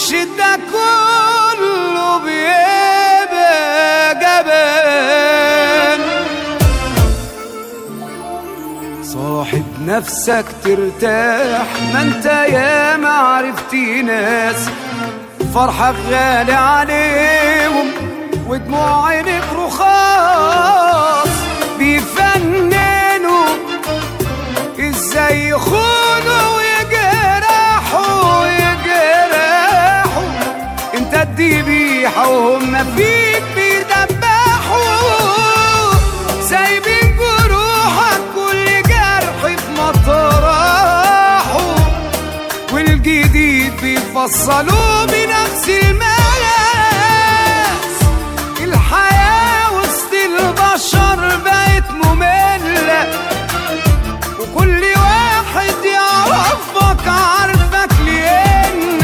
الشدة كله بيبقى جبان صاحب نفسك ترتاح ما انت يا ما عرفتي ناس فرحك غالي عليهم ودموع عينك رخاص بيفننوا ازاي يخونوا ويجرحوا ويجرحوا انت الذبيحة وهم فيك بيدبحوا سايبين جروحك كل جرح في مطرحه والجديد بيفصلوه بنفس المقاس الحياة وسط البشر بقت مملة وكل واحد يعرفك عارفك لأن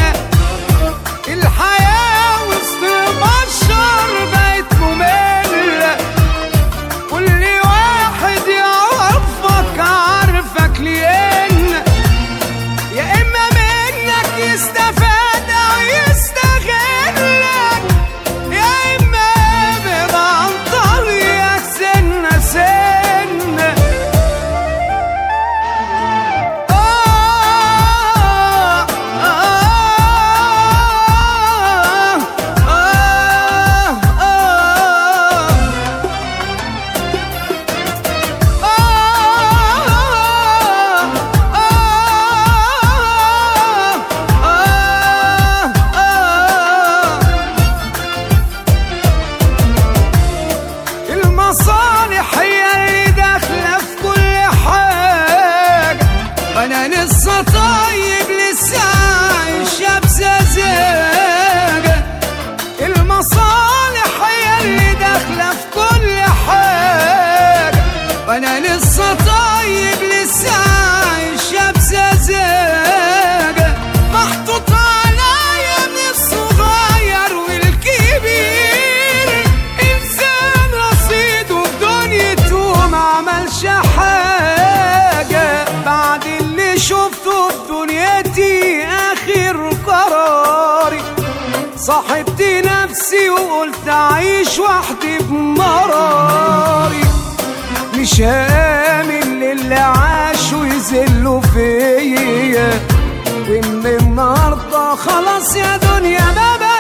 الحياة وسط البشر بقت مملة كل واحد يعرفك عارفك لأن يا إما منك يستفاد أو يستغلك يا إما يبعد عن طريقك سنة سنة آه آه آه آه المصالح هي اللي داخلة في كل حاجة أنا لسه طيب لسه عايش يا بسذاجة المصالح هي اللي داخلة في كل حاجة وأنا لسه طيب لسه عايش يا بسذاجة محطوط عليا من الصغير والكبير إنسان رصيده في دنيته ما عملش حاجة بعد اللي شفته في دنيتي آخر قراري صاحبت نفسي وقلت أعيش وحدي بمراري مش هامن للي عاشوا يذلوا فيا وإن النهاردة خلاص يا دنيا ما بقى